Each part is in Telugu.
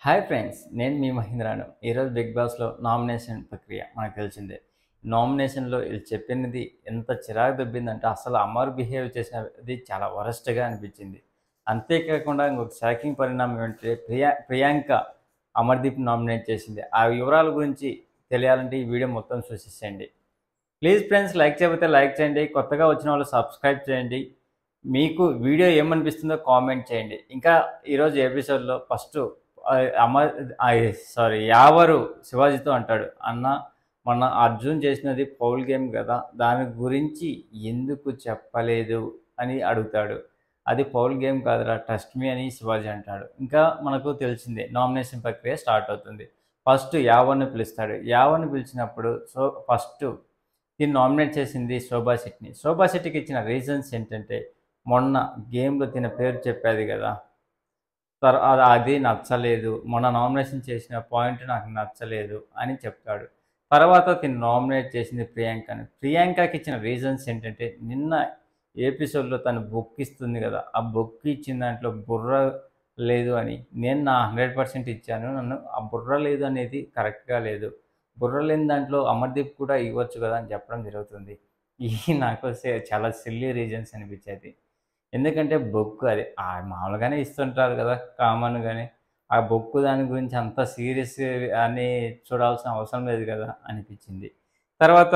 హాయ్ ఫ్రెండ్స్ నేను మీ మహేంద్రాను ఈరోజు బిగ్ బాస్లో నామినేషన్ ప్రక్రియ మనకు తెలిసిందే నామినేషన్లో వీళ్ళు చెప్పినది ఎంత చిరాకు దొబ్బిందంటే అసలు అమర్ బిహేవ్ చేసినది చాలా వరస్ట్గా అనిపించింది అంతేకాకుండా ఇంకొక షాకింగ్ పరిణామం ఏంటంటే ప్రియా ప్రియాంక అమర్దీప్ నామినేట్ చేసింది ఆ వివరాల గురించి తెలియాలంటే ఈ వీడియో మొత్తం చూసేసేయండి ప్లీజ్ ఫ్రెండ్స్ లైక్ చేయకపోతే లైక్ చేయండి కొత్తగా వచ్చిన వాళ్ళు సబ్స్క్రైబ్ చేయండి మీకు వీడియో ఏమనిపిస్తుందో కామెంట్ చేయండి ఇంకా ఈరోజు ఎపిసోడ్లో ఫస్ట్ అమర్ సారీ యావరు శివాజీతో అంటాడు అన్న మొన్న అర్జున్ చేసినది పౌల్ గేమ్ కదా దాని గురించి ఎందుకు చెప్పలేదు అని అడుగుతాడు అది పౌల్ గేమ్ కాదురా ట్రస్ట్ మీ అని శివాజీ అంటాడు ఇంకా మనకు తెలిసిందే నామినేషన్ ప్రక్రియ స్టార్ట్ అవుతుంది ఫస్ట్ యావర్ని పిలుస్తాడు యావర్ని పిలిచినప్పుడు సో ఫస్ట్ దీన్ని నామినేట్ చేసింది శోభా శెట్టిని శోభా శెట్టికి ఇచ్చిన రీజన్స్ ఏంటంటే మొన్న గేమ్లో తిన పేరు చెప్పేది కదా తర్వాత అది నచ్చలేదు మొన్న నామినేషన్ చేసిన పాయింట్ నాకు నచ్చలేదు అని చెప్తాడు తర్వాత తిని నామినేట్ చేసింది ప్రియాంకని ప్రియాంకకి ఇచ్చిన రీజన్స్ ఏంటంటే నిన్న ఎపిసోడ్లో తను బుక్ ఇస్తుంది కదా ఆ బుక్ ఇచ్చిన దాంట్లో బుర్ర లేదు అని నేను నా హండ్రెడ్ పర్సెంట్ ఇచ్చాను నన్ను ఆ బుర్ర లేదు అనేది కరెక్ట్గా లేదు బుర్ర లేని దాంట్లో అమర్దీప్ కూడా ఇవ్వచ్చు కదా అని చెప్పడం జరుగుతుంది ఈ నాకు సే- చాలా సిల్లీ రీజన్స్ అనిపించేది ఎందుకంటే బొక్కు అది ఆ మామూలుగానే ఇస్తుంటారు కదా కామన్గానే ఆ బొక్కు దాని గురించి అంత సీరియస్ అని చూడాల్సిన అవసరం లేదు కదా అనిపించింది తర్వాత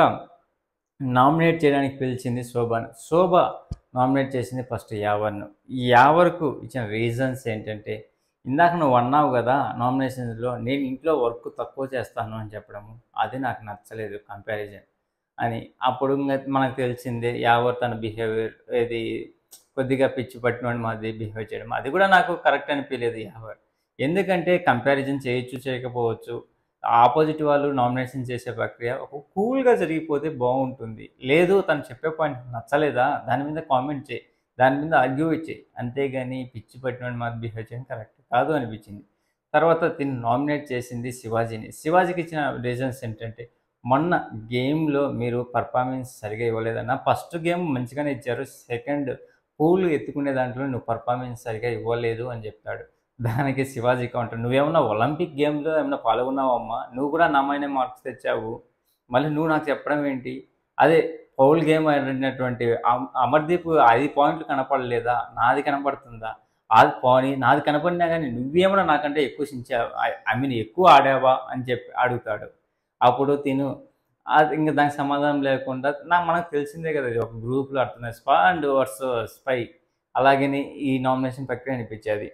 నామినేట్ చేయడానికి పిలిచింది శోభను శోభ నామినేట్ చేసింది ఫస్ట్ యావర్ను ఈ యావర్కు ఇచ్చిన రీజన్స్ ఏంటంటే ఇందాక నువ్వు అన్నావు కదా నామినేషన్స్లో నేను ఇంట్లో వర్క్ తక్కువ చేస్తాను అని చెప్పడము అది నాకు నచ్చలేదు కంపారిజన్ అని అప్పుడు ఇంకా మనకు తెలిసిందే యావర్ తన బిహేవియర్ ఇది కొద్దిగా పిచ్చి పట్టినోడి మాది బిహేవ్ చేయడం అది కూడా నాకు కరెక్ట్ అనిపించలేదు యావర్ ఎందుకంటే కంపారిజన్ చేయొచ్చు చేయకపోవచ్చు ఆపోజిట్ వాళ్ళు నామినేషన్ చేసే ప్రక్రియ ఒక కూల్గా జరిగిపోతే బాగుంటుంది లేదు తను చెప్పే పాయింట్ నచ్చలేదా దాని మీద కామెంట్ చేయి దాని మీద ఆర్గ్యూ ఇచ్చేయి అంతేగాని పిచ్చి పట్టినోడి మాది బిహేవ్ చేయడం కరెక్ట్ కాదు అనిపించింది తర్వాత తిని నామినేట్ చేసింది శివాజీని శివాజీకి ఇచ్చిన రీజన్స్ ఏంటంటే మొన్న గేమ్లో మీరు పర్ఫార్మెన్స్ సరిగా ఇవ్వలేదన్న ఫస్ట్ గేమ్ మంచిగానే ఇచ్చారు సెకండ్ పూలు ఎత్తుకునే దాంట్లో నువ్వు పర్ఫార్మెన్స్ సరిగా ఇవ్వలేదు అని చెప్పాడు దానికి శివాజీ కౌంటర్ నువ్వేమన్నా ఒలింపిక్ గేమ్లో ఏమన్నా పాల్గొన్నావమ్మా నువ్వు కూడా నామైన మార్క్స్ తెచ్చావు మళ్ళీ నువ్వు నాకు చెప్పడం ఏంటి అదే పౌల్ గేమ్ ఆడినటువంటి అమ్- అమర్దీప్ ఐదు పాయింట్లు కనపడలేదా నాది కనపడుతుందా అది పోనీ నాది కనపడినా కానీ నువ్వేమన్నా నాకంటే ఎక్కువ సించావు ఐ మీన్ ఎక్కువ ఆడావా అని చెప్పి అడుగుతాడు అప్పుడు తిను అది ఇంకా దానికి సమాధానం లేకుండా నా మనకు తెలిసిందే కదా ఇది ఒక గ్రూప్లో ఆడుతున్న స్పా అండ్ వర్స్ స్పై అలాగని ఈ నామినేషన్ ప్రక్రియ అనిపించేది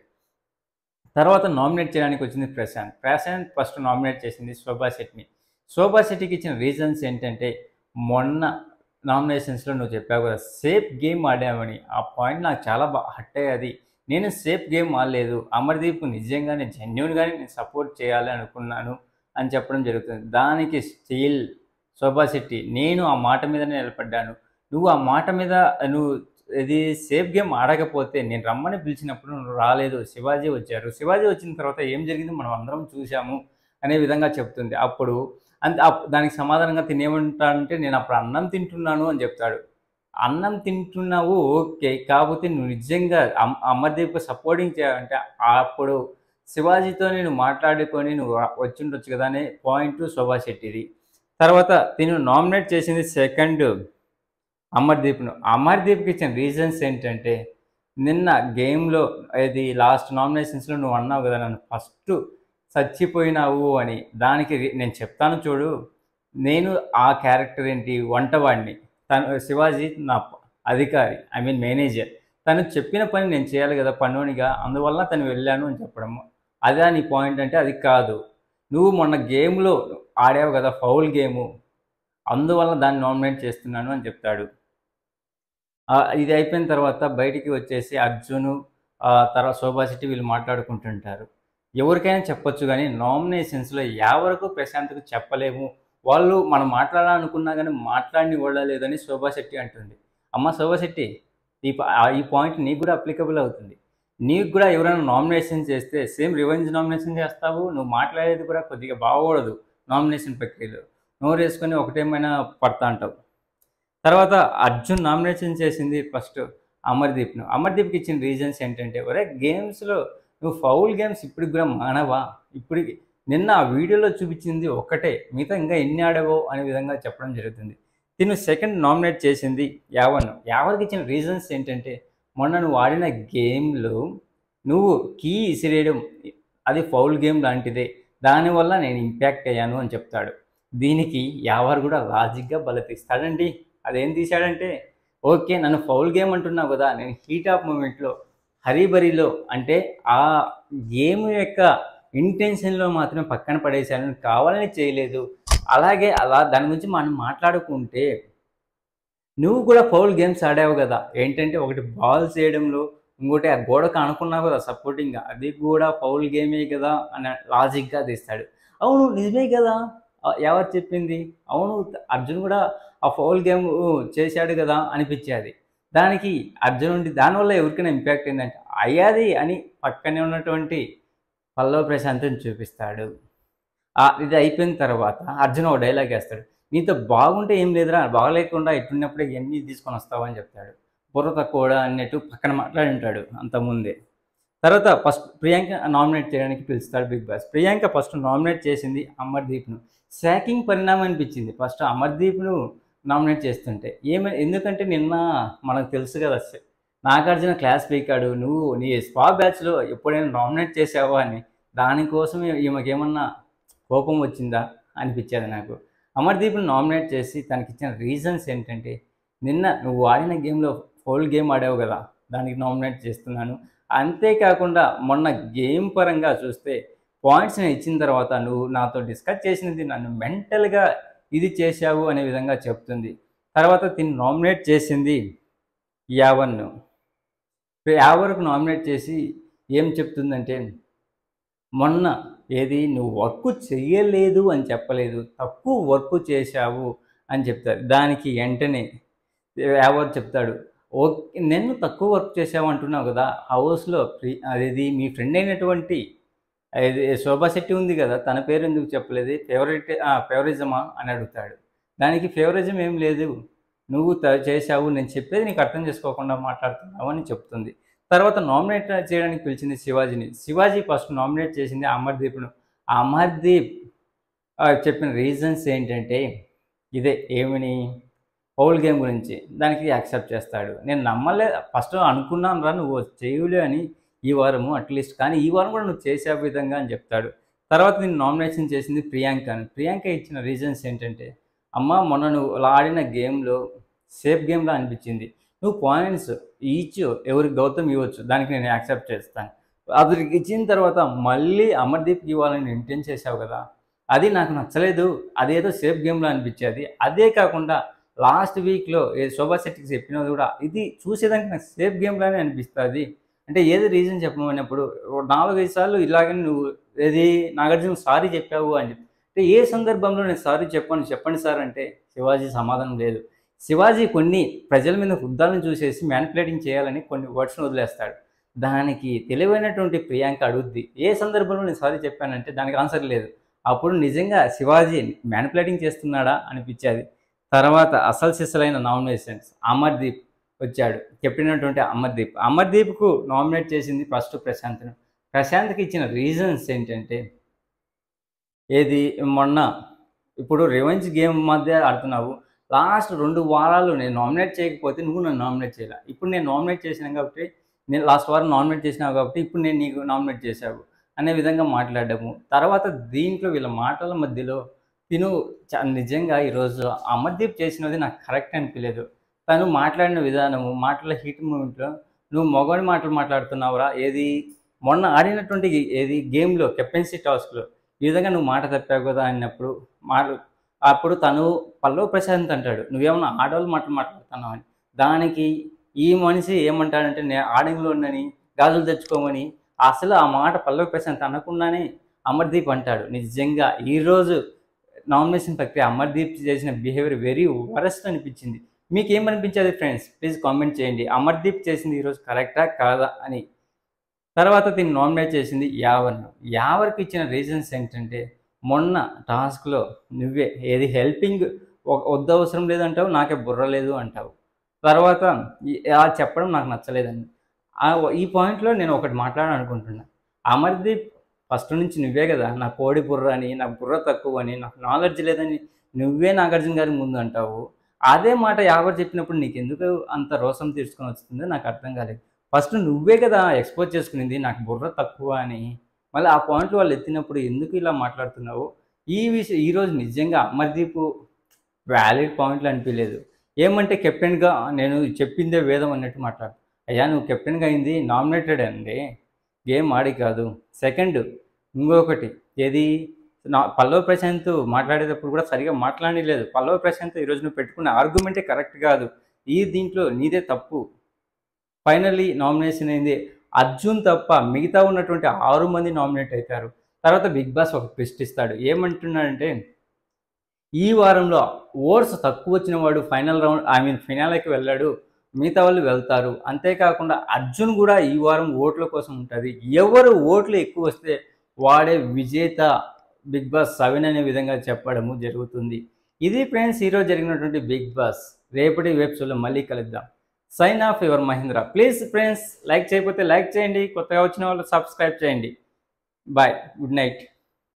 తర్వాత నామినేట్ చేయడానికి వచ్చింది ప్రశాంత్ ప్రశాంత్ ఫస్ట్ నామినేట్ చేసింది శోభా శెట్టిని శోభా శెట్టికి ఇచ్చిన రీజన్స్ ఏంటంటే మొన్న నామినేషన్స్లో నువ్వు చెప్పావు కదా సేఫ్ గేమ్ ఆడామని ఆ పాయింట్ నాకు చాలా బాగా హట్ అయ్యేది నేను సేఫ్ గేమ్ ఆడలేదు అమర్దీప్ నిజంగానే జెన్యున్గానే నేను సపోర్ట్ చేయాలి అనుకున్నాను అని చెప్పడం జరుగుతుంది దానికి స్టీల్ శోభా శెట్టి నేను ఆ మాట మీదనే నిలబడ్డాను నువ్వు ఆ మాట మీద నువ్వు ఇది సేఫ్ గేమ్ ఆడకపోతే నేను రమ్మని పిలిచినప్పుడు నువ్వు రాలేదు శివాజీ వచ్చారు శివాజీ వచ్చిన తర్వాత ఏం జరిగింది మనం అందరం చూసాము అనే విధంగా చెప్తుంది అప్పుడు అంత అప్- దానికి సమాధానంగా తినేమంటాడంటే నేను అప్పుడు అన్నం తింటున్నాను అని చెప్తాడు అన్నం తింటున్నావు ఓకే కాకపోతే నువ్వు నిజంగా అమ్- అమర్దీప్ సపోర్టింగ్ చేయాలంటే అప్పుడు శివాజీతో నేను మాట్లాడుకొని నువ్వు వచ్చి ఉండొచ్చు కదా అనే పాయింట్ శోభా శెట్టిది తర్వాత తిను నామినేట్ చేసింది సెకండ్ అమర్దీప్ను అమర్దీప్కి ఇచ్చిన రీజన్స్ ఏంటంటే నిన్న గేమ్లో ఇది లాస్ట్ నామినేషన్స్లో నువ్వు అన్నావు కదా నన్ను ఫస్ట్ చచ్చిపోయినావు అని దానికి రీ- నేను చెప్తాను చూడు నేను ఆ క్యారెక్టర్ ఏంటి వంటవాడిని తను శివాజీ నా ప- అధికారి ఐ మీన్ మేనేజర్ తను చెప్పిన పని నేను చేయాలి కదా పనునిగా అందువల్ల తను వెళ్ళాను అని చెప్పడము అదే నీ పాయింట్ అంటే అది కాదు నువ్వు మొన్న గేమ్లో ఆడావు కదా ఫౌల్ గేము అందువల్ల దాన్ని నామినేట్ చేస్తున్నాను అని చెప్తాడు ఆ, ఇది అయిపోయిన తర్వాత బయటికి వచ్చేసి అర్జును ఆ, తర్వాత శోభా శెట్టి వీళ్ళు మాట్లాడుకుంటుంటారు ఎవరికైనా చెప్పొచ్చు కానీ నామినేషన్స్లో ఎవరికి ప్రశాంత్కు చెప్పలేము వాళ్ళు మనం మాట్లాడాలనుకున్నా కానీ మాట్లాడిని లేదని శోభా శెట్టి అంటుంది అమ్మ శోభా శెట్టి ఈ ప- ఆ- ఈ పాయింట్ నీకు కూడా అప్లికబుల్ అవుతుంది నీకు కూడా ఎవరైనా నామినేషన్ చేస్తే సేమ్ రివెంజ్ నామినేషన్ చేస్తావు నువ్వు మాట్లాడేది కూడా కొద్దిగా బాగోడదు నామినేషన్ ప్రక్రియలో నోరు వేసుకొని ఒకటేమైనా పడతా అంటావు తర్వాత అర్జున్ నామినేషన్ చేసింది ఫస్ట్ అమర్దీప్ను అమర్దీప్కి ఇచ్చిన రీజన్స్ ఏంటంటే ఒరే గేమ్స్లో నువ్వు ఫౌల్ గేమ్స్ ఇప్పటికి కూడా మానవా ఇప్పటికి నిన్న ఆ వీడియోలో చూపించింది ఒక్కటే మిగతా ఇంకా ఎన్ని ఆడావో అనే విధంగా చెప్పడం జరుగుతుంది తిను సెకండ్ నామినేట్ చేసింది యావన్ యావర్కి ఇచ్చిన రీజన్స్ ఏంటంటే మొన్న నువ్వు ఆడిన గేమ్లో నువ్వు కీ ఇసిరేయడం అది ఫౌల్ గేమ్ లాంటిదే దానివల్ల నేను ఇంపాక్ట్ అయ్యాను అని చెప్తాడు దీనికి యావర్ కూడా లాజిక్గా బలతిస్తాడండి అదేం తీశాడంటే ఓకే నన్ను ఫౌల్ గేమ్ అంటున్నావు కదా నేను హీట్ ఆఫ్ మూమెంట్లో హరీబరీలో అంటే ఆ గేమ్ యొక్క ఇంటెన్షన్లో మాత్రమే పక్కన పడేశాను నేను కావాలని చేయలేదు అలాగే అలా దాని గురించి మనం మాట్లాడుకుంటే నువ్వు కూడా ఫౌల్ గేమ్స్ ఆడావు కదా ఏంటంటే ఒకటి బాల్ చేయడంలో ఇంకోటి ఆ గోడకు అనుకున్నావు కదా సపోర్టింగ్గా అది కూడా ఫౌల్ గేమే కదా అని లాజిక్గా తీస్తాడు అవును నిజమే కదా ఆ, ఎవరు చెప్పింది అవును అర్జున్ కూడా ఆ ఫౌల్ గేమ్ చేశాడు కదా అనిపించేది దానికి అర్జున్ ఉండి దానివల్ల ఎవరికైనా ఇంపాక్ట్ ఏంటంటే అయ్యాది అని పక్కనే ఉన్నటువంటి పల్లవ ప్రశాంత్ని చూపిస్తాడు ఆ, ఇది అయిపోయిన తర్వాత అర్జున్ ఒక డైలాగ్ వేస్తాడు నీతో బాగుంటే ఏం లేదురా బాగలేకుండా ఎట్టున్నప్పుడే ఇవన్నీ తీసుకొని వస్తావు అని చెప్తాడు బుర్ర తక్కువ అన్నట్టు పక్కన మాట్లాడి ఉంటాడు అంతకుముందే తర్వాత ఫస్ట్ ప్రియాంక నామినేట్ చేయడానికి పిలుస్తాడు Bigg Boss Priyanka first nominate చేసింది అమర్దీప్ను శాకింగ్ పరిణామం అనిపించింది ఫస్ట్ అమర్దీప్ను నామినేట్ చేస్తుంటే ఏమ ఎందుకంటే నిన్న మనకు తెలుసు కదా నాగార్జున క్లాస్ పీకాడు నువ్వు నీ స్పా బ్యాచ్లో ఎప్పుడైనా నామినేట్ చేసావా అని దానికోసం ఈమెకేమన్నా కోపం వచ్చిందా అనిపించేది నాకు అమర్దీప్ను నామినేట్ చేసి తనకి ఇచ్చిన రీజన్స్ ఏంటంటే నిన్న నువ్వు ఆడిన గేమ్లో ఫోల్ గేమ్ ఆడావు కదా దానికి నామినేట్ చేస్తున్నాను అంతేకాకుండా మొన్న గేమ్ పరంగా చూస్తే పాయింట్స్ నేను ఇచ్చిన తర్వాత నువ్వు నాతో డిస్కస్ చేసినది నన్ను మెంటల్గా ఇది చేశావు అనే విధంగా చెప్తుంది తర్వాత తిని నామినేట్ చేసింది యావన్ను యావన్కు నామినేట్ చేసి ఏం చెప్తుందంటే మొన్న ఏది నువ్వు వర్క్ చెయ్యలేదు అని చెప్పలేదు తక్కువ వర్క్ చేశావు అని చెప్తారు దానికి వెంటనే ఎవరు చెప్తాడు ఓకే నేను తక్కువ వర్క్ చేసావు అంటున్నావు కదా హౌస్లో ప్రి అది మీ ఫ్రెండ్ అయినటువంటి అది శోభా శెట్టి ఉంది కదా తన పేరు ఎందుకు చెప్పలేదు ఫేవరెట్ ఫేవరిజమా అని అడుగుతాడు దానికి ఫేవరిజం ఏం లేదు నువ్వు త- చేశావు నేను చెప్పేది నీకు అర్థం చేసుకోకుండా మాట్లాడుతున్నావు అని చెప్తుంది తర్వాత నామినేట్ చేయడానికి పిలిచింది శివాజీని శివాజీ ఫస్ట్ నామినేట్ చేసింది అమర్దీప్ను అమర్దీప్ ఆ, చెప్పిన రీజన్స్ ఏంటంటే ఇదే ఏమని పౌల్ గేమ్ గురించి దానికి యాక్సెప్ట్ చేస్తాడు నేను నమ్మలే ఫస్ట్ అనుకున్నాను రా నువ్వు చేయలే అని ఈ వారము అట్లీస్ట్ కానీ ఈ వారం కూడా నువ్వు చేసే విధంగా అని చెప్తాడు తర్వాత నేను నామినేషన్ చేసింది ప్రియాంకని ప్రియాంక ఇచ్చిన రీజన్స్ ఏంటంటే అమ్మ మొన్న నువ్వు ఆడిన గేమ్లో సేఫ్ గేమ్లా అనిపించింది నువ్వు పాయింట్స్ ఈచ్ ఎవరికి గౌతమ్ ఇవ్వచ్చు దానికి నేను యాక్సెప్ట్ చేస్తాను అతనికి ఇచ్చిన తర్వాత మళ్ళీ అమర్దీప్కి ఇవ్వాలని ఇంటెన్ చేసావు కదా అది నాకు నచ్చలేదు అదేదో సేఫ్ గేమ్లో అనిపించేది అదే కాకుండా లాస్ట్ వీక్లో ఏ శోభా శెట్టికి చెప్పినది కూడా ఇది చూసేదానికి నాకు సేఫ్ గేమ్లానే అనిపిస్తుంది అంటే ఏది రీజన్ చెప్పమన్నప్పుడు నాలుగైదు సార్లు ఇలాగని నువ్వు ఏది నాగార్జున సారీ చెప్పావు అని చెప్పి అంటే ఏ సందర్భంలో నేను సారీ చెప్పాను చెప్పండి సార్ అంటే శివాజీ సమాధానం లేదు శివాజీ కొన్ని ప్రజల మీద వృద్ధాలను చూసేసి మ్యానిపులేటింగ్ చేయాలని కొన్ని వర్డ్స్ని వదిలేస్తాడు దానికి తెలివైనటువంటి ప్రియాంక అడుగుద్ది ఏ సందర్భంలో నేను సారీ చెప్పానంటే దానికి ఆన్సర్ లేదు అప్పుడు నిజంగా శివాజీ మ్యానిపులేటింగ్ చేస్తున్నాడా అనిపించేది తర్వాత అసలు సిసలైన నామినేషన్స్ అమర్దీప్ వచ్చాడు చెప్పినటువంటి అమర్దీప్ అమర్దీప్కు నామినేట్ చేసింది ఫస్ట్ ప్రశాంత్ను ప్రశాంత్కి ఇచ్చిన రీజన్స్ ఏంటంటే ఏది మొన్న ఇప్పుడు రివెంజ్ గేమ్ మధ్య ఆడుతున్నావు లాస్ట్ రెండు వారాలు నేను నామినేట్ చేయకపోతే నువ్వు నన్ను నామినేట్ చేయాలి ఇప్పుడు నేను నామినేట్ చేసినాను కాబట్టి నేను లాస్ట్ వారం నామినేట్ చేసినావు కాబట్టి ఇప్పుడు నేను నీకు నామినేట్ చేశావు అనే విధంగా మాట్లాడము తర్వాత దీంట్లో వీళ్ళ మాటల మధ్యలో తిను చ- నిజంగా ఈరోజు అమర్దీప్ చేసినది నాకు కరెక్ట్ అనిపించలేదు తను మాట్లాడిన విధానము మాటల హీట్ మూమెంట్లో నువ్వు మొగని మాటలు మాట్లాడుతున్నావురా ఏది మొన్న ఆడినటువంటి ఏది గేమ్లో కెప్టెన్సీ టాస్క్లో ఈ విధంగా నువ్వు మాట తప్పావు కదా అన్నప్పుడు మాట అప్పుడు తను పల్లవ ప్రశాంత్ అంటాడు నువ్వేమన్నా ఆడవాళ్ళు మాటలు మాట్లాడుతున్నావు అని దానికి ఈ మనిషి ఏమంటాడంటే నేను ఆడంలో ఉన్నని గాజులు తెచ్చుకోమని అసలు ఆ మాట పల్లవ ప్రశాంత్ అనకుండానే అమర్దీప్ అంటాడు నిజంగా ఈరోజు నామినేషన్ ప్రక్రియ అమర్దీప్ చేసిన బిహేవియర్ వెరీ వరస్ట్ అనిపించింది మీకు ఏమనిపించేది ఫ్రెండ్స్ ప్లీజ్ కామెంట్ చేయండి అమర్దీప్ చేసింది ఈరోజు కరెక్టా కాదా అని తర్వాత దీన్ని నామినేట్ చేసింది యావర్ యావర్కి ఇచ్చిన రీజన్స్ ఏంటంటే మొన్న టాస్క్లో నువ్వే ఏది హెల్పింగ్ వద్ద అవసరం లేదంటావు నాకే బుర్ర లేదు అంటావు తర్వాత ఈ- ఆ చెప్పడం నాకు నచ్చలేదండి ఆ ఈ పాయింట్లో నేను ఒకటి మాట్లాడాలనుకుంటున్నా అమర్దీప్ ఫస్ట్ నుంచి నువ్వే కదా నా కోడి బుర్ర అని నా బుర్ర తక్కువ అని నాకు నాలెడ్జ్ లేదని నువ్వే నాగార్జున గారి ముందు అంటావు అదే మాట యావర్ చెప్పినప్పుడు నీకు ఎందుకు అంత రోసం తీర్చుకొని వస్తుందో నాకు అర్థం కాలేదు ఫస్ట్ నువ్వే కదా ఎక్స్పోజ్ చేసుకునింది నాకు బుర్ర తక్కువ అని మళ్ళీ ఆ పాయింట్లు వాళ్ళు ఎత్తినప్పుడు ఎందుకు ఇలా మాట్లాడుతున్నావు ఈ విషయం ఈరోజు నిజంగా అమర్దీప్ వ్యాలిడ్ పాయింట్లు అనిపించలేదు ఏమంటే కెప్టెన్గా నేను చెప్పిందే వేదం అన్నట్టు మాట్లాడు అయ్యా నువ్వు కెప్టెన్గా అయింది నామినేటెడ్ అండి గేమ్ ఆడి కాదు సెకండ్ ఇంకొకటి ఏది నా పల్లవ్ ప్రశాంత్ మాట్లాడేటప్పుడు కూడా సరిగా మాట్లాడలేదు పల్లవ్ ప్రశాంత్ ఈరోజు నువ్వు పెట్టుకున్న ఆర్గ్యుమెంటే కరెక్ట్ కాదు ఈ దీంట్లో నీదే తప్పు ఫైనల్లీ నామినేషన్ అయింది అర్జున్ తప్ప మిగతా ఉన్నటువంటి ఆరు మంది నామినేట్ అవుతారు తర్వాత బిగ్ బాస్ ఒక ట్విస్ట్ ఇస్తాడు ఏమంటున్నాడంటే ఈ వారంలో ఓట్స్ తక్కువ వచ్చిన వాడు ఫైనల్ రౌండ్ ఐ మీన్ ఫినాలకి వెళ్ళాడు మిగతా వాళ్ళు వెళ్తారు అంతేకాకుండా అర్జున్ కూడా ఈ వారం ఓట్ల కోసం ఉంటుంది ఎవరు ఓట్లు ఎక్కువ వస్తే వాడే విజేత బిగ్ బాస్ సెవెన్ అనే విధంగా చెప్పడము జరుగుతుంది ఇది ఫ్రెండ్స్ ఈరోజు జరిగినటువంటి బిగ్ బాస్ రేపటి వెబ్ షోలో మళ్ళీ కలుద్దాం sign off your Mahendra please friends like చేయకపోతే లైక్ చేయండి కొత్తగా వచ్చిన వాళ్ళు సబ్స్క్రైబ్ చేయండి బాయ్ గుడ్ నైట్